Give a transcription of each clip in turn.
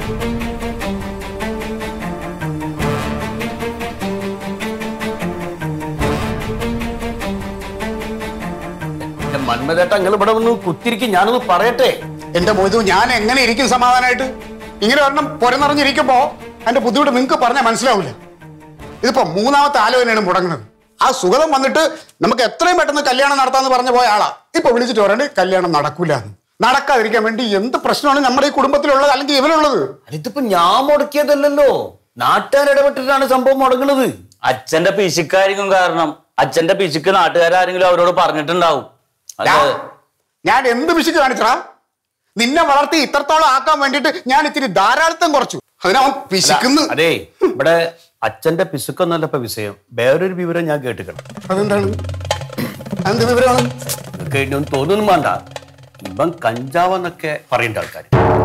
എന്റെ മന്മതേട്ട നിങ്ങൾ ഇവിടെ വന്ന് കുത്തിരിക്കും ഞാനൊന്ന് പറയട്ടെ എന്റെ മൊയ്തു ഞാൻ എങ്ങനെ ഇരിക്കും സമാധാനമായിട്ട് ഇങ്ങനെ ഒരെണ്ണം പുരനിറഞ്ഞിരിക്കുമ്പോ അതിന്റെ ബുദ്ധിമുട്ട് നിങ്ങൾക്ക് പറഞ്ഞാൽ മനസ്സിലാവില്ല ഇതിപ്പോ മൂന്നാമത്തെ ആലോചനയാണ് മുടങ്ങുന്നത് ആ സുഗതം വന്നിട്ട് നമുക്ക് എത്രയും പെട്ടെന്ന് കല്യാണം നടത്താന്ന് പറഞ്ഞു പോയ ആളാ ഇപ്പൊ വിളിച്ചിട്ട് പറയണ്ട് കല്യാണം നടക്കൂല എന്ന്. നടക്കാതിരിക്കാൻ വേണ്ടി എന്ത് പ്രശ്നമാണ് നമ്മുടെ ഈ കുടുംബത്തിലുള്ളത് അല്ലെങ്കിൽ ഇവനുള്ളത് ഇതിപ്പോ ഞാൻ മുടക്കിയതല്ലല്ലോ നാട്ടുകാർ ഇടപെട്ടിട്ടാണ് സംഭവം മുടങ്ങുന്നത് അച്ഛന്റെ പിശുക്കായിരിക്കും കാരണം അച്ഛന്റെ പിശുക്ക് നാട്ടുകാരെങ്കിലും അവരോട് പറഞ്ഞിട്ടുണ്ടാവും ഞാൻ- അല്ലാതെ ഞാൻ എന്ത് പിശുക്ക് കാണിച്ചടാ നിന്നെ വളർത്തി ഇത്രത്തോളം ആക്കാൻ വേണ്ടിയിട്ട് ഞാൻ ഇത്തിരി ധാരാളിത്തം കുറച്ചു അതിനവൻ പിശുക്കുന്നു അതെ ഇവിടെ അച്ഛന്റെ പിസുക്കൊന്നല്ല ഇപ്പൊ വിഷയം വേറൊരു വിവരം ഞാൻ കേട്ടിക്കണം അതെന്താണ് അതെന്ത് വിവരമാണ് നിങ്ങൾക്ക് ഇനിയൊന്നും തോന്നുന്നു വേണ്ട ഇവൻ കഞ്ചാവെന്നൊക്കെ പറയേണ്ട ആൾക്കാർ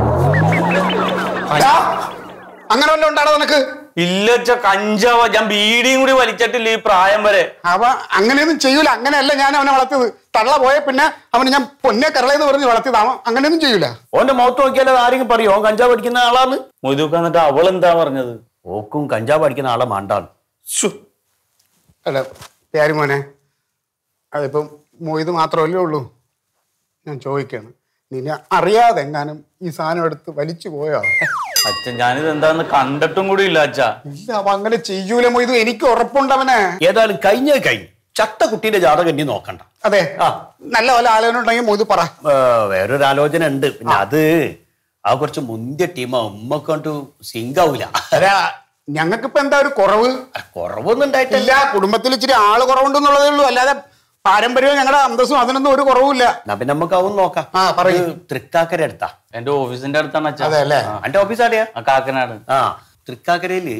ആ, അങ്ങനെ വല്ലതും ഉണ്ടാടോ നിനക്ക് ഇല്ല അച്ഛ കഞ്ചാവ ഞാൻ ബീഡിയും കൂടി വലിച്ചിട്ടില്ല ഈ പ്രായം വരെ അവ അങ്ങനെയൊന്നും ചെയ്യൂല അങ്ങനെയല്ല ഞാൻ അവനെ വളർത്തിയത് തള്ള പോയ പിന്നെ അവന് ഞാൻ പൊന്നെ കരളെന്ന് പറഞ്ഞ് വളർത്തിയത് അവൻ അങ്ങനെയൊന്നും ചെയ്യൂല ഓന്റെ മുഖത്ത് നോക്കിയാൽ അത് ആരെങ്കിലും പറയോ ഓൻ കഞ്ചാവ് അടിക്കുന്ന ആളാണ് മൊയ്തൂക്ക എന്നിട്ട് അവൾ എന്താ പറഞ്ഞത് ഓക്കും കഞ്ചാവ് അടിക്കുന്ന ആളെ മാണ്ടാണ് ശ്ശോ. അല്ല പ്യാരി മോനെ അതിപ്പം മൊയ്ത് മാത്രമല്ലേ ഉള്ളൂ ഞാൻ ചോദിക്കാണ് നിന്നെ അറിയാതെ എങ്ങാനും ഈ സാധനം എടുത്ത് വലിച്ചു പോയോ അച്ഛൻ ഞാനിത് എന്താന്ന് കണ്ടിട്ടും കൂടി ഇല്ല അച്ഛ ഇല്ല അവ അങ്ങനെ ചെയ്യൂല മൊയ്ത് എനിക്ക് ഉറപ്പുണ്ടവനെ ഏതായാലും കഴിഞ്ഞ കഴിഞ്ഞു ചത്ത കുട്ടീന്റെ ജാതകം ഇനി നോക്കണ്ട അതെ ആ. നല്ല പോലെ ആലോചന ഉണ്ടെങ്കിൽ മൊയ്ത് പറ ഏ, വേറൊരു ആലോചന ഉണ്ട് പിന്നെ അത് ആ കുറച്ച് മുന്തിയ ടീമാ ഉമ്മ കൊണ്ട് സിങ്ക് ആവൂല അല്ല ഞങ്ങൾക്കിപ്പോ എന്താ ഒരു കുറവ് കുറവൊന്നും ഉണ്ടായിട്ടില്ല ഇല്ല കുടുംബത്തിൽ ഇച്ചിരി ആള് കുറവുണ്ടെന്നുള്ളതേ ഉള്ളൂ അല്ലാതെ പാരമ്പര്യവും ഞങ്ങളുടെ അന്തസ്സും അതിനൊന്നും ഒരു കുറവുമില്ല എന്നാ പിന്നെ നമുക്ക് അവൻ നോക്കാം ആ, പറയ്. ഇത് തൃക്കാക്കര അടുത്താ എന്റെ ഓഫീസിന്റെ അടുത്താണ് അച്ഛ അതെ അല്ലേ? എന്റെ ഓഫീസ് ആടെയാ ആ കാക്കനാട് ആ തൃക്കാക്കരയില്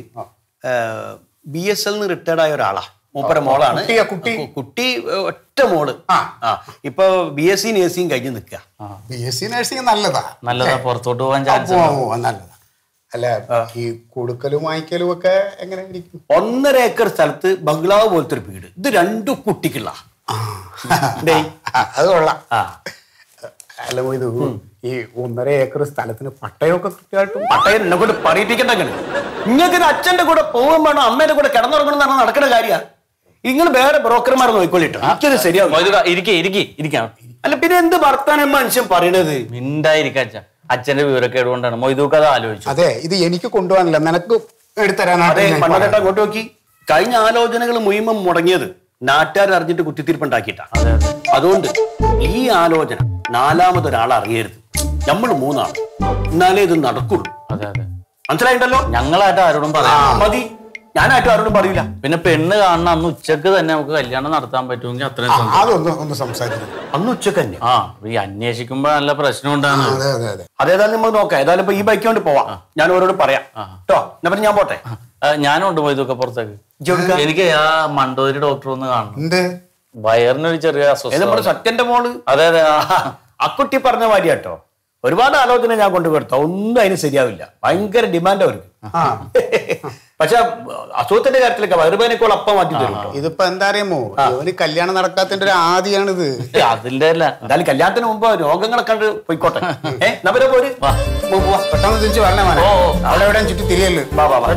ബി എസ് എൽ റിട്ടയർഡ് ആയ ഒരാളാ മൂപ്പര മോളാണ് കുട്ടിയാ, കുട്ടി? കു- കുട്ടി ഏ, ഒറ്റ മോള് ആ. ആ ഇപ്പൊ ബി എസ് സി നേഴ്സിംഗ് കഴിഞ്ഞ് നിൽക്കുക ബി എസ് സി നഴ്സിംഗ് നല്ലതാ നല്ലതാ പുറത്തോട്ട് പോകാൻ ചാൻസ് അപ്പോ, ഓ, നല്ലതാ അല്ല ഈ കൊടുക്കലും വാങ്ങിക്കലും ഒക്കെ എങ്ങനെ ഇരിക്കും ഒന്നര ഏക്കർ സ്ഥലത്ത് ബംഗ്ലാവ് പോലത്തെ ഒരു വീട് ഇത് രണ്ടും കുട്ടിക്കുള്ള ഡേയ്. അത് കൊള്ളാം ആ അല്ല ഇത് ഈ ഒന്നര ഏക്കർ സ്ഥലത്തിന് പട്ടയമൊക്കെ കൃത്യമായിട്ടും പട്ടയം എന്നെ കൊണ്ട് പറയിപ്പിക്കണ്ട നിങ്ങൾക്ക് ഇത് അച്ഛന്റെ കൂടെ പോകാൻ വേണം അമ്മേന്റെ കൂടെ കിടന്നുറങ്ങണം എന്നാണ് നടക്കുന്ന കാര്യ നിങ്ങൾ വേറെ ബ്രോക്കർമാർ നോക്കിക്കൊള്ളിട്ടോ എനിക്കത് ശരിയാവും മൊയ്തൂക്ക ഇരിക്കെ ഇരിക്കെ ഇരിക്കാം അല്ല പിന്നെ എന്ത് വർത്താനം മനുഷ്യൻ പറയണത് മിണ്ടായിരിക്ക അച്ഛ അച്ഛന്റെ വിവരക്കേട് കൊണ്ടാണ് മൊയ്തൂക്ക അത് ആലോചിച്ചു അതെ ഇത് എനിക്ക് കൊണ്ടുപോകാനില്ല നിനക്ക് എടുത്തരാനായിട്ട് അതെ ഞാൻ പണ്ടേട്ട പറയാം. അങ്ങോട്ട് നോക്കി കഴിഞ്ഞ ആലോചനകൾ മുഴുവൻ മുടങ്ങിയത് നാട്ടുകാർ അറിഞ്ഞിട്ട് കുത്തിത്തിരിപ്പുണ്ടാക്കിയിട്ടാ അതുകൊണ്ട് ഈ ആലോചന നാലാമതൊരാൾ അറിയരുത് നമ്മൾ മൂന്നാൾ എന്നാലേ ഇത് നടക്കുള്ളൂ അതെ അതെ മനസ്സിലായിട്ടല്ലോ ഞങ്ങളായിട്ട് ആരോടും ആ പറയാം മതി ഞാനായിട്ടും ആരോടും പറയില്ല പിന്നെ പെണ്ണ് കാണുന്ന അന്ന് ഉച്ചക്ക് തന്നെ നമുക്ക് കല്യാണം നടത്താൻ പറ്റുമെങ്കിൽ അത്രയും ആ, സന്തോഷം. അതൊന്ന് ഒന്ന് സംസാരിക്കണം അന്ന് ഉച്ചക്ക് തന്നെ ആ അപ്പൊ ഈ അന്വേഷിക്കുമ്പോ നല്ല പ്രശ്നം ഉണ്ടാണ് അതെ അതെ അതെ അതേതായാലും നമുക്ക് നോക്കാം ഏതായാലും ഇപ്പൊ ഈ ബൈക്ക് കൊണ്ട് പോവാം ഞാൻ ഓരോട് പറയാം കേട്ടോ എന്നാ പിന്നെ ഞാൻ പോട്ടെ ഞാനും ഉണ്ട് മൊയ്തൂക്ക പുറത്തേക്ക് ഇജ്ജെവിടുക്കാ? എനിക്ക് ആ മണ്ടോരി ഡോക്ടർ ഒന്ന് കാണണം എന്ത് വയറിനൊരു ചെറിയ ഏത് അസ്വസ്ഥത നമ്മുടെ സത്യന്റെ മോള് അതെ അതെ ആ. അക്കുട്ടി പറഞ്ഞ മാതിരി കേട്ടോ ഒരുപാട് ആലോചന ഞാൻ കൊണ്ടുവരുത്ത ഒന്നും അതിന് ശരിയാവില്ല ഭയങ്കര ഡിമാൻഡ് അവർക്ക് ആ പക്ഷെ അസുഖത്തിന്റെ കാര്യത്തിലൊക്കെ വയറുവേനക്കോൾ അപ്പം മാറ്റി തരും കേട്ടോ ഇതിപ്പോ എന്താ അറിയാമോ ഇവന് കല്യാണം നടക്കാത്തതിന്റെ ഒരു ആദിയാണിത് ഏ, അതിന്റെ അല്ല എന്തായാലും കല്യാണത്തിന് മുമ്പ് രോഗങ്ങളൊക്കെ കണ്ട് പോയിക്കോട്ടെ ഏ നവരെ പോര് വാ. പോ, പോ, പെട്ടെന്ന് തിരിച്ച് വരണേ മോനെ ഓ, ഓ. അവിടെ എവിടെയും ചുറ്റി തിരിയല്ലേ വാ, വാ, വാ.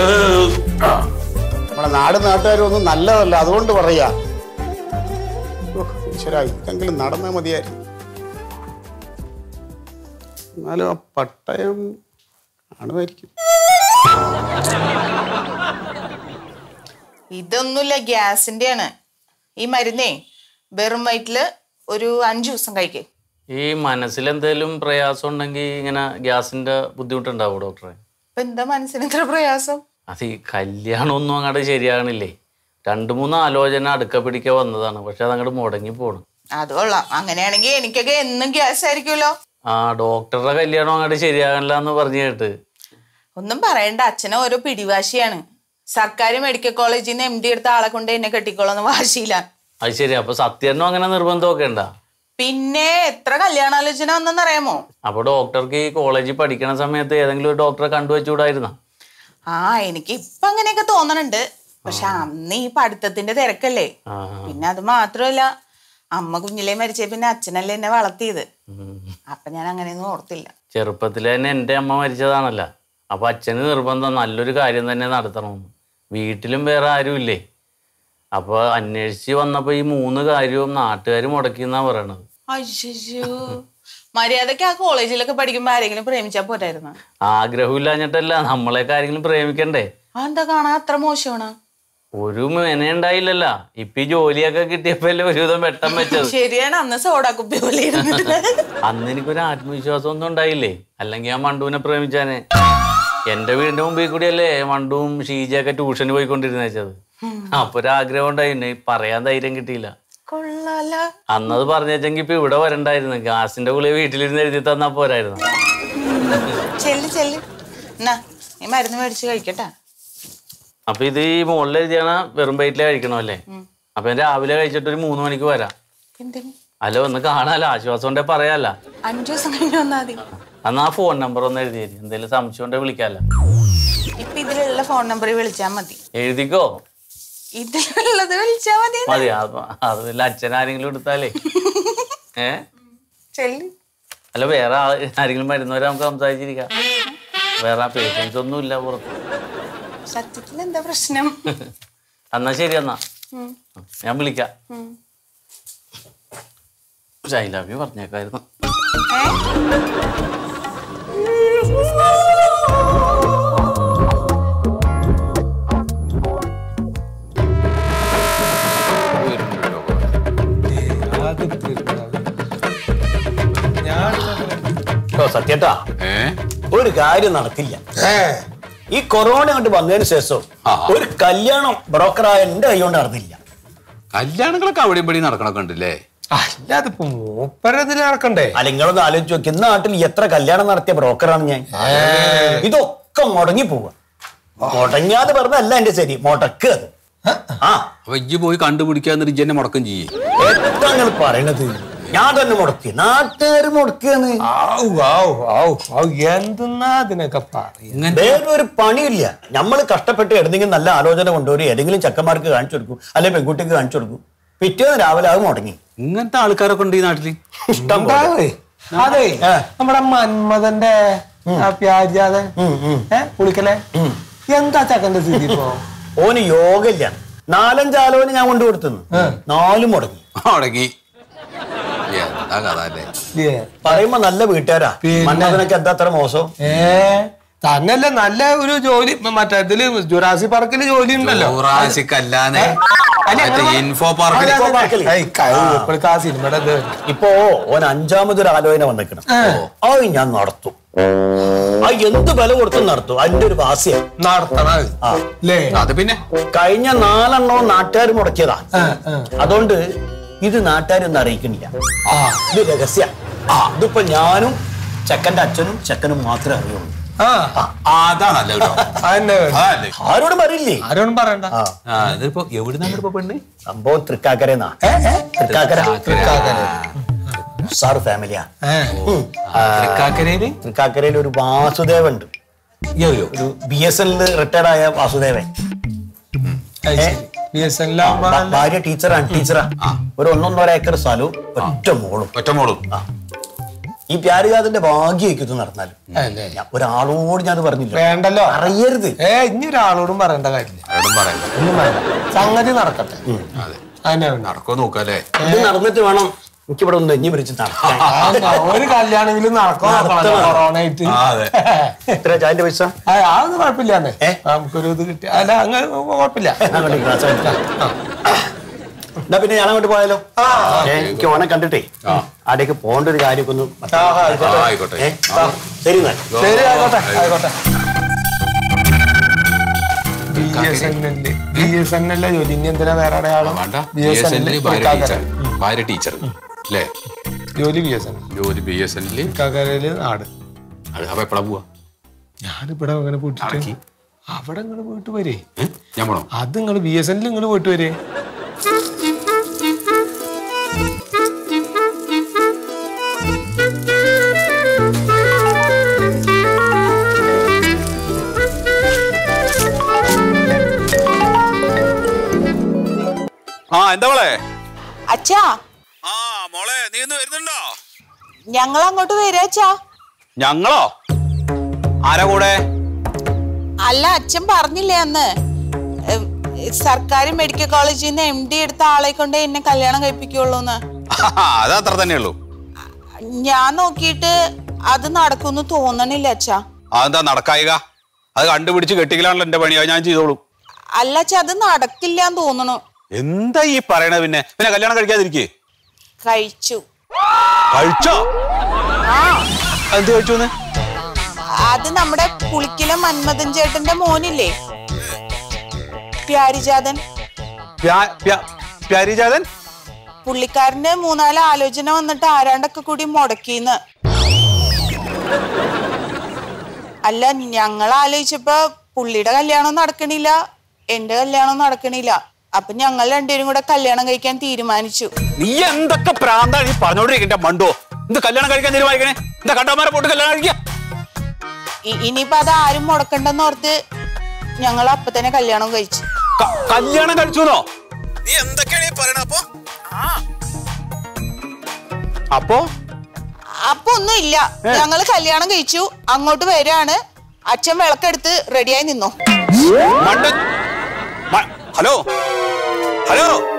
നമ്മളെ നാട് നാട്ടുകാരും ഒന്നും നല്ലതല്ല അതുകൊണ്ട് പറയാ ഓ, ഈശ്വരാ ഇതെങ്കിലും നടന്നാ മതിയായിരുന്നു എന്നാലും ആ പട്ടയം കാണുമായിരിക്കും ഇതൊന്നുമില്ല ഗ്യാസിന്റെ ആണ് ഈ മരുന്നേ വെറും വയറ്റില് ഒരു അഞ്ചു ദിവസം കഴിക്കേ ഈ മനസ്സിൽ എന്തെങ്കിലും പ്രയാസം ഉണ്ടെങ്കിൽ ഇങ്ങനെ ഗ്യാസിന്റെ ബുദ്ധിമുട്ടുണ്ടാവും ഡോക്ടറെ ഇപ്പൊ എന്താ മനസ്സിന് ഇത്ര പ്രയാസം അത് ഈ കല്യാണം ഒന്നും അങ്ങോട്ട് ശരിയാകണില്ലേ രണ്ടു മൂന്ന് ആലോചന അടുക്ക പിടിക്ക വന്നതാണ് പക്ഷെ അത് അങ്ങോട്ട് മുടങ്ങി പോണു അത് കൊള്ളാം അങ്ങനെയാണെങ്കിൽ എനിക്കൊക്കെ എന്നും ഗ്യാസ് ആയിരിക്കുമല്ലോ ആ ഡോക്ടറുടെ കല്യാണം അങ്ങോട്ട് ശരിയാകണില്ല എന്ന് പറഞ്ഞു കേട്ട് ഒന്നും പറയണ്ട അച്ഛനെ ഓരോ പിടിവാശിയാണ് സർക്കാർ മെഡിക്കൽ കോളേജിൽ നിന്ന് എം ഡി എടുത്ത ആളെ കൊണ്ട് എന്നെ കെട്ടിക്കോളന്ന് വാശിയില്ല അത് ശരി അപ്പൊ സത്യനും അങ്ങനെ നിർബന്ധമൊക്കെ ഉണ്ടാ പിന്നെ എത്ര കല്യാണാലോചന വന്നെന്നറിയാമോ അപ്പൊ ഡോക്ടർക്ക് ഈ കോളേജിൽ പഠിക്കണ സമയത്ത് ഏതെങ്കിലും ഒരു ഡോക്ടറെ കണ്ടുവച്ചുകൂടായിരുന്ന ആ എനിക്ക് ഇപ്പൊ അങ്ങനെയൊക്കെ തോന്നണുണ്ട് പക്ഷെ അന്ന് ഈ പഠിത്തത്തിന്റെ തിരക്കല്ലേ ആ പിന്നെ അത് മാത്രമല്ല അമ്മ കുഞ്ഞിലേ മരിച്ച പിന്നെ അച്ഛനല്ലേ എന്നെ വളർത്തിയത് അപ്പൊ ഞാൻ അങ്ങനെയൊന്നും ഓർത്തില്ല ചെറുപ്പത്തിൽ തന്നെ എൻ്റെ അമ്മ മരിച്ചതാണല്ല അപ്പൊ അച്ഛന് നിർബന്ധം നല്ലൊരു കാര്യം തന്നെ നടത്തണമെന്ന് വീട്ടിലും വേറെ ആരുമില്ലേ അപ്പൊ അന്വേഷിച്ച് വന്നപ്പോ ഈ മൂന്ന് കാര്യവും നാട്ടുകാർ മുടക്കി എന്നാ പറയണത് അയ്യോ മര്യാദക്ക് ആ കോളേജിലൊക്കെ പഠിക്കുമ്പോ ആരെങ്കിലും പ്രേമിച്ചാ പോരായിരുന്നു ആഗ്രഹമില്ലാഞ്ഞിട്ടല്ല നമ്മളെയൊക്കെ ആരെങ്കിലും പ്രേമിക്കണ്ടേ ആ എന്താ കാണാൻ അത്ര മോശമാണ് ഒരു മേന ഉണ്ടായില്ലല്ല ഇപ്പൊ ഈ ജോലിയൊക്കെ കിട്ടിയപ്പോ അല്ലേ ഒരുവിധം വെട്ടം വെച്ചത് ശരിയാണ് അന്ന് സോഡാ കുപ്പി പോലെ ഇരുന്നിട്ട് അന്ന് എനിക്കൊരു ആത്മവിശ്വാസം ഒന്നും ഉണ്ടായില്ലേ അല്ലെങ്കിൽ ഞാൻ മണ്ടുവിനെ പ്രേമിച്ചാനെ എന്റെ വീടിന്റെ മുമ്പിൽ കൂടിയല്ലേ മണ്ടുവും ഷീജയൊക്കെ ട്യൂഷന് പോയിക്കൊണ്ടിരുന്നേച്ചത് അപ്പൊ ഒരു ആഗ്രഹം ഉണ്ടായിരുന്നു പറയാൻ ധൈര്യം കിട്ടിയില്ല കൊള്ളാല അന്നത് പറഞ്ഞെങ്കിൽ ഇപ്പൊ ഇവിടെ വരണ്ടായിരുന്നു ഗ്യാസിന്റെ ഗുളിക വീട്ടിലിരുന്ന് എഴുതി തന്നാ പോരായിരുന്നു ചെല്ല് ചെല്ല് എന്നാ നീ മരുന്ന് മേടിച്ച് കഴിക്കട്ടാ അപ്പൊ ഇത് ഈ മുകളിൽ എഴുതിയാണ് വെറും വയറ്റിലെ കഴിക്കണമല്ലേ അപ്പൊ ഞാൻ രാവിലെ കഴിച്ചിട്ട് ഒരു മൂന്ന് മണിക്ക് വരാം എന്തിന് അല്ല ഒന്ന് കാണാലോ ആശ്വാസം ഉണ്ടെ പറയാല്ല അഞ്ചു ദിവസം കഴിഞ്ഞ് വന്നാ മതി അന്ന് ആ ഫോൺ നമ്പർ ഒന്ന് എഴുതി തരും എന്തെങ്കിലും സംശയം ഉണ്ടെ വിളിക്കാല്ല ഇപ്പൊ ഇതിലുള്ള ഫോൺ നമ്പറിൽ വിളിച്ചാ മതി എഴുതിക്കോ ഇതിലുള്ളത് വിളിച്ചാ മതി മതി അത് അത് വല്ല അച്ഛൻ ആരെങ്കിലും എടുത്താലേ ഏ ചെല്ല് അല്ല വേറെ ആള് ആരെങ്കിലും വരുന്നവരെ നമുക്ക് സംസാരിച്ചിരിക്കാം വേറെ പേഷ്യൻസ് ഒന്നും ഇല്ല പുറത്ത് സത്യത്തിൽ എന്താ പ്രശ്നം എന്നാ ശരി എന്നാ ഉം. ഞാൻ വിളിക്കാം ഉം. പക്ഷെ ഐ ലവ് യു പറഞ്ഞേക്കായിരുന്നു ഏ? ഓ സത്യേട്ടാ ഏ ഒരു കാര്യം നടക്കില്ല ഈ കൊറോണ കൊണ്ട് വന്നതിന് ശേഷം ആ. ഒരു കല്യാണം ബ്രോക്കറായ എന്റെ കൈ കൊണ്ട് നടന്നില്ല കല്യാണങ്ങളൊക്കെ അവിടെയും ഇവിടെയും നടക്കണൊക്കെ ഉണ്ടല്ലേ അല്ല അതിപ്പോ മൂപ്പരതിൽ നടക്കണ്ടേ അല്ല നിങ്ങളൊന്ന് ആലോചിച്ച് നോക്കി ഇന്ന് നാട്ടിൽ എത്ര കല്യാണം നടത്തിയ ബ്രോക്കറാണ് ഞാൻ ഇതൊക്കെ മുടങ്ങി പോവുക മുടങ്ങാതെ പറഞ്ഞല്ല എന്റെ ശരി മുടക്കുക അത് ആ അപ്പൊ ഇജ്ജ് പോയി കണ്ടുപിടിക്കാന്നിട്ട് ഇജ്ജ് എന്നെ മുടക്കം ചെയ്യേ എത്ര നിങ്ങൾ പറയണത് ഞാൻ തന്നെ മുടക്കി നാട്ടുകാർ മുടക്കുകയാണ് ആവു ആവു ആവു ആവു എന്തെന്നാ അതിനൊക്കെ പറയാ വേറെ ഒരു പണിയില്ല നമ്മൾ കഷ്ടപ്പെട്ട് ഏതെങ്കിലും നല്ല ആലോചന കൊണ്ടുവരും ഏതെങ്കിലും ചെക്കന്മാർക്ക് കാണിച്ചു കൊടുക്കും അല്ലെങ്കിൽ പെൺകുട്ടിക്ക് കാണിച്ചു കൊടുക്കും പിറ്റേന്ന് രാവിലെ അത് മുടങ്ങി ഇങ്ങനത്തെ ആൾക്കാരൊക്കെ ഉണ്ട് ഈ നാട്ടില് ഇഷ്ടം പോലെ. ഉണ്ടാവേ അതെ ആ. നമ്മുടെ മന്മഥന്റെ ആ പ്യാജാതൻ ഏ പുളിക്കലെ എന്താ ചക്കന്റെ സ്ഥിതി ഇപ്പോ ഓന് യോഗയില്ല നാലഞ്ച് ആലോചന ഞാൻ കൊണ്ടുകൊടുത്തുന്നു നാലും മുടങ്ങി മുടങ്ങി എന്താ കഥ അല്ലേ ഇല്ലേ? പറയുമ്പോ നല്ല വീട്ടുകാരാ പിന്നെ. മന്നതിനൊക്കെ എന്താ അത്ര മോശം ഏ തന്നല്ല നല്ല ഒരു ജോലി മറ്റേ ഇതില് ജുറാസി പാർക്കില് ജോലി ഉണ്ടല്ലോ ഊറാശിക്കല്ലാതെ അല്ല, മറ്റേ അല്ല, ഇൻഫോ പാർക്കിൽ ഇൻഫോ പാർക്കില്. ഏയ്, കൈ ഇപ്പോഴത്തെ ആ സിനിമയുടെ ഇത് ഇപ്പോ ഓൻ അഞ്ചാമതൊരു ആലോചന വന്നിക്കണം അത് ഞാൻ നടത്തും ആ എന്ത് വില കൊടുത്തും നടത്തും അതിന്റെ ഒരു വാസ്യം നടത്തണ ആ. അല്ലേ അത് പിന്നെ കഴിഞ്ഞ നാലെണ്ണവും നാട്ടുകാർ മുടക്കിയതാ ആ, ആ. അതുകൊണ്ട് ഇത് നാട്ടുകാരൊന്നും അറിയിക്കണില്ല ആ ഇത് രഹസ്യ ആ ഇതിപ്പോ ഞാനും ചെക്കന്റെ അച്ഛനും ചെക്കനും മാത്രമേ അറിയുള്ളൂ ആ ആ, അതാ നല്ല കേട്ടോ അതന്നെ വേണം. അതല്ലേ ആരോടും അറിയില്ലേ ആരോടും പറയണ്ട ആ ആ ഇതിപ്പോ എവിടുന്നാണ് ഇപ്പൊ പെണ്ണ് സംഭവം തൃക്കാക്കരന്നാ ഏ, ഏ? തൃക്കാക്കര തൃക്കാക്കര. സാറ് ഫാമിലിയാ ഏ. തൃക്കാക്കരയില് തൃക്കാക്കരയിൽ ഒരു വാസുദേവൻ ഉണ്ട് യോയോ ഒരു ബി എസ് എല്ലിൽ റിട്ടയർഡ് ആയ വാസുദേവൻ അത് ശരി. BSNL ആവുമ്പോ ഭ- നല്ല- ഭാര്യ ടീച്ചറാണ് ടീച്ചറാ ഒരു ഒന്നൊന്നര ഏക്കർ സ്ഥലവും ഒറ്റ മോളും ഒറ്റ മോളും ആ ഈ പ്യാരുകാതിന്റെ ഭാഗ്യമായിരിക്കും ഇത് നടന്നാലും അല്ലേ? ഞാൻ ഒരാളോട് ഞാൻ പറഞ്ഞില്ല വേണ്ടല്ലോ അറിയരുത് ഏ ഇനി ഒരാളോടും പറയേണ്ട കാര്യമില്ല ആരോടും പറയണ്ട ഒന്നും വേണ്ട സംഗതി നടക്കട്ടെ അതെ അതിനെ വേണ്ട നടക്കോ നോക്കാല്ലേ ഇത് നടന്നിട്ട് വേണം എനിക്കിവിടെ ഒന്ന് നെഞ്ഞു പിടിച്ച് നടക്കാൻ ആ, ഒരു കല്യാണമെങ്കിലും നടക്കോ നടത്തണം. കൊറോണ ആയിട്ട് ആ അതെ എത്ര ചായന്റെ പൈസ ആ, അതൊന്നും കുഴപ്പമില്ലാന്നേ ഏ? നമുക്കൊരു ഇത് കിട്ടി അല്ല അങ്ങനെ കുഴപ്പമില്ല അങ്ങോട്ട് ഗ്ലാസ് എടുക്കാം. എന്നാ പിന്നെ ഞാൻ അങ്ങോട്ട് പോയാലോ ഏ, എനിക്ക് ഓനെ കണ്ടിട്ടേ ആടേക്ക് പോകേണ്ട ഒരു കാര്യമൊക്കെ ഒന്ന് ആ, ആയിക്കോട്ടെ. ആ, ആയിക്കോട്ടെ ഏ, ആ, ശരി എന്നാൽ ശരി ആയിക്കോട്ടെ ആയിക്കോട്ടെ B S N L B S N L ജോലി ഇനി എന്തിനാ വേറെ അടയാളം വേണ്ട B B S S N N L ഭാര്യ ടീച്ചർ ഭാര്യ ടീച്ചർ അല്ലേ ജോലി ബി എസ് എൻ എൽ ജോലി ബി എസ് എനില് കാക്കരയില് നാട് അപ്പൊ എപ്പോഴാ പോവാ ഞാനിവിടെ അങ്ങനെ പോയിട്ട് ഇറക്കി. അവിടെ നിങ്ങൾ പോയിട്ട് വരേ ഏ? ഞാൻ പോണോ അത് നിങ്ങൾ ബി എസ് എൻ നിങ്ങൾ പോയിട്ട് വരേ ആ എന്താ വളേ അച്ഛാ ഞങ്ങൾ അങ്ങോട്ട് വരാച്ചാ ഞങ്ങളോ ആരാ കൂടെ അല്ല അച്ഛൻ പറഞ്ഞില്ലേ അന്ന് ഏം, സർക്കാർ മെഡിക്കൽ കോളേജിൽ നിന്ന് എം ഡി എടുത്ത ആളെ കൊണ്ട് എന്നെ കല്യാണം കഴിപ്പിക്കുള്ളൂന്ന് അത് അത്ര തന്നെ ഉള്ളൂ ഞാൻ നോക്കിയിട്ട് അത് നടക്കുമെന്ന് തോന്നണില്ല അച്ഛാ അതെന്താ നടക്കായിക അത് കണ്ടുപിടിച്ച് കെട്ടിക്കലാണല്ലോ എന്റെ പണി അത് ഞാൻ ചെയ്തോളൂ അല്ല അച്ഛാ അത് നടക്കില്ല എന്ന് തോന്നണു എന്താ ഈ പറയണത് പിന്നെ പിന്നെ കല്യാണം കഴിക്കാതിരിക്കേ കഴിച്ചു കഴിച്ചോ എന്ത് കഴിച്ചു അത് നമ്മുടെ പുളിക്കിലെ മന്മഥൻ ചേട്ടന്റെ മോനില്ലേ പ്യാരിജാതൻ പ്യാരിജാതൻ പുള്ളിക്കാരന് മൂന്നാല് ആലോചന വന്നിട്ട് ആരാണ്ടൊക്കെ കൂടി മുടക്കിന്ന് അല്ല ഞങ്ങൾ ആലോചിച്ചപ്പോ പുള്ളിയുടെ കല്യാണം നടക്കണില്ല എന്റെ കല്യാണം നടക്കണില്ല അപ്പൊ ഞങ്ങൾ രണ്ടുപേരും കൂടെ കല്യാണം കഴിക്കാൻ തീരുമാനിച്ചു നീ എന്തൊക്കെ പ്രാന്താണ് ഈ പറഞ്ഞോണ്ടിരിക്കണ്ട മണ്ടോ എന്ത് കല്യാണം കഴിക്കാൻ തീരുമാനിക്കണേ എന്താ കണ്ടമാരെ പോട്ട് കല്യാണം കഴിക്കുക ഇ- ഇനിയിപ്പോ അത് ആരും മുടക്കണ്ടെന്ന് ഓർത്ത് ഞങ്ങൾ അപ്പൊ തന്നെ കല്യാണം കഴിച്ചു ക- കല്യാണം കഴിച്ചുന്നോ നീ എന്തൊക്കെയാണ് ഈ പറയണ അപ്പൊ അപ്പോ അപ്പൊ ഒന്നും ഇല്ല ഞങ്ങൾ കല്യാണം കഴിച്ചു അങ്ങോട്ട് വരാണ് അച്ഛൻ വിളക്കെടുത്ത് റെഡിയായി നിന്നോ മണ്ട മ- ഹലോ ഹലോ